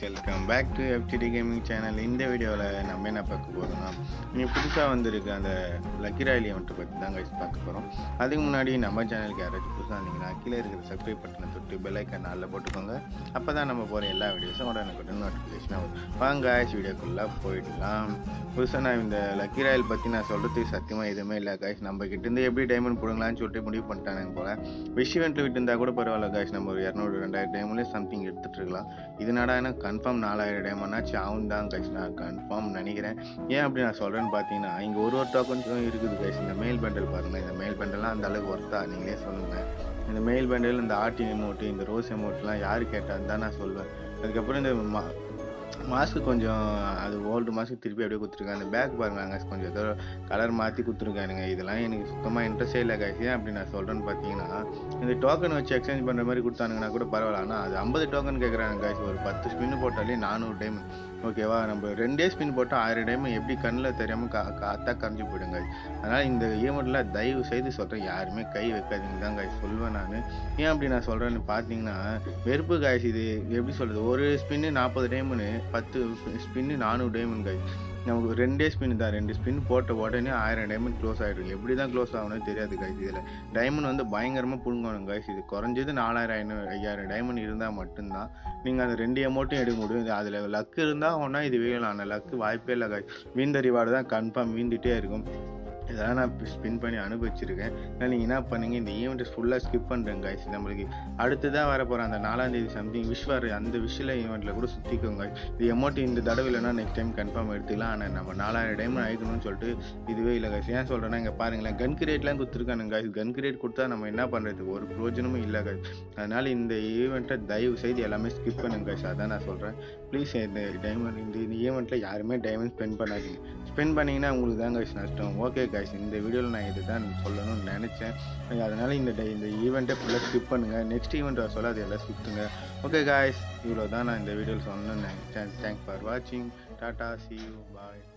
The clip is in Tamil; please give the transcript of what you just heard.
welcome back to FTD gaming channel இந்த வீடியோவில் நம்ம என்ன பார்க்க போகிறோம்னா நீ புதுசாக வந்திருக்க அந்த லக்கி ராயல் ஈவெண்ட்டை பற்றி தான் கைஸ் பார்க்க போகிறோம் அதுக்கு முன்னாடி நம்ம சேனலுக்கு யாராச்சும் புதுசாக இருந்தீங்கன்னா கீழே இருக்கிற சப்ஸ்கிரைப் பட்டனை தொட்டு பெல் ஐக்கன் நாளில் போட்டுக்கோங்க அப்போ தான் நம்ம போகிற எல்லா வீடியோஸும் உடனே நோட்டிஃபிகேஷன் ஆகும் வாங்க காய்ஸ் வீடியோக்குள்ளே போயிடலாம் புதுசாக நான் இந்த லக்கி ராயல் பற்றி நான் சொல்கிறதுக்கு சத்தியமாக எதுவுமே இல்லை காய்ஸ் நம்ம கிட்டேருந்து எப்படி டைமண்ட் போடுங்களான்னு சொல்லிட்டு முடிவு பண்ணிட்டானுங்க போல விஷ் இவெண்ட்டில் விட்டு இருந்தால் கூட பரவாயில்ல காய்ஸ் நம்ம ஒரு இரநூறு ரெண்டாயிரம் டைம்லேயே சம்திங் எடுத்துகிட்டு இருக்கலாம் இதனடா என்ன கன்ஃபார்ம் நாலாயிரம் டைமண்ட்னாச்சும் ஆகும் தான் கைஸ் நான் கன்ஃபார்ம் நினைக்கிறேன் ஏன் அப்படி நான் சொல்கிறேன்னு பார்த்தீங்கன்னா இங்கே ஒரு ஒரு டோக்கன் இருக்குது கைஸ் இந்த மெயில் பண்டல் பாருங்கள் இந்த மெயில் பண்டல்லாம் அந்த அளவுக்கு ஒர்த்தா நீங்களே சொல்லுங்கள் இந்த மெயில் பண்டல் இந்த ஆர்டின் எமௌண்ட்டு இந்த ரோஸ் எமௌண்ட்லாம் யார் கேட்டான்னு தான் நான் சொல்வேன் அதுக்கப்புறம் இந்த மா மாஸ்க்கு கொஞ்சம் அது ஓல்டு மாஸ்க்கு திருப்பி அப்படியே கொடுத்துருக்காங்க அந்த பேக் பாருங்க கொஞ்சம் ஏதோ கலர் மாற்றி கொடுத்துருக்கானுங்க இதெல்லாம் எனக்கு சுத்தமாக இன்ட்ரெஸ்டே இல்லை கைஸ் ஏன் அப்படி நான் சொல்கிறேன்னு பார்த்தீங்கன்னா இந்த டோக்கன் வச்சு எக்ஸ்சேஞ்ச் பண்ணுற மாதிரி கொடுத்தானுங்கன்னா கூட பரவாயில்ல ஆனால் அது ஐம்பது டோக்கன் கேட்குறாங்க கைஸ் ஒரு பத்து ஸ்பின்னு போட்டாலே நானூறு டைம் ஓகேவா நம்ம ரெண்டே ஸ்பின் போட்டால் ஆயிரம் டைம் எப்படி கண்ணில் தெரியாமல் கா காத்தா கரைஞ்சி போயிடுங்க அதனால் இந்த ஈவெண்ட்டில் தயவு செய்து சொல்கிறேன் யாருமே கை வைக்காதீங்க தான் காய் சொல்வேன் நான் ஏன் அப்படி நான் சொல்கிறேன்னு பார்த்தீங்கன்னா வெறுப்பு காய்ஸ் இது எப்படி சொல்கிறது ஒரு ஸ்பின்னு நாற்பது டைமுன்னு பத்து ஸ்பின்னு நானூறு டைமண்ட் காய் நமக்கு ரெண்டே ஸ்பின் தான் ரெண்டு ஸ்பின் போட்ட உடனே ஆயிரம் டைமண்ட் க்ளோஸ் ஆகிடும் எப்படி தான் க்ளோஸ் ஆகணும்னு தெரியாது காய்ஸ் இதில் டைமண்ட் வந்து பயங்கரமாக புடுங்கணும் காய்ஸ் இது குறைஞ்சது நாலாயிரம் ஐநூறு ஐயாயிரம் டைமண்ட் இருந்தால் மட்டும்தான் நீங்கள் அந்த ரெண்டு அமௌண்ட்டும் எடுக்க முடியும் அதில் லக்கு இருந்தால் ஒன்றா இது வேணும் அந்த லக்கு வாய்ப்பே இல்லை காய்ஸ் வீந்த ரிவார்டு தான் கன்ஃபார்ம் வீந்துட்டே இருக்கும் இதெல்லாம் நான் ஸ்பின் பண்ணி அனுபவிச்சிருக்கேன் அதனால் நீங்கள் என்ன பண்ணீங்க இந்த ஈவெண்ட்டை ஃபுல்லாக ஸ்கிப் பண்ணுறேங்க காய்ஸ் நம்மளுக்கு அடுத்ததாக வர போகிற அந்த நாலாம் தேதி சம்திங் விஷ் வர அந்த விஷில் ஈவெண்ட்டில் கூட சுற்றிக்கோங்க இது அமௌண்ட் இந்த தடவை இல்லைனா நெக்ஸ்ட் டைம் கன்ஃபார்ம் எடுத்துக்கலாம் ஆனால் நம்ம நாலாயிரம் டைம் ஆகிக்கணும்னு சொல்லிட்டு இதுவே இல்லை காய்ஸ் ஏன் சொல்கிறேன்னா இங்கே பாருங்களேன் கன் கிரேட்லாம் கொடுத்துருக்கானுங்க காய்ஸ் கன் கிரேட் கொடுத்தா நம்ம என்ன பண்ணுறதுக்கு ஒரு பிரயோஜனமும் இல்லை காய்ஸ் அதனால் இந்த ஈவெண்ட்டை தயவு செய்து எல்லாமே ஸ்கிப் பண்ணுங்க காய்ஸ் அதான் நான் சொல்கிறேன் ப்ளீஸ் இந்த டைமண்ட் இந்த இந்த ஈவெண்ட்டில் யாருமே டைமண்ட் ஸ்பெண்ட் பண்ணாதீங்க ஸ்பெண்ட் பண்ணிங்கன்னா உங்களுக்கு தான் காய்ஸ் நஷ்டம் ஓகே காய்ஸ் இந்த வீடியோவில் நான் இது தான் சொல்லணும்னு நினச்சேன் அதனால் இந்த டை இந்த ஈவெண்ட்டை ஃபுல்லாக ஸ்கிப் பண்ணுங்கள் நெக்ஸ்ட் ஈவெண்ட் வர சொல்ல அது எல்லாம் சுற்றுங்க ஓகே காய்ஸ் இவ்வளோ தான் நான் இந்த வீடியோவில் சொல்லணும்னு நினைச்சேன் தேங்க்ஸ் ஃபார் வாட்சிங் டாட்டா சி யூ பாய்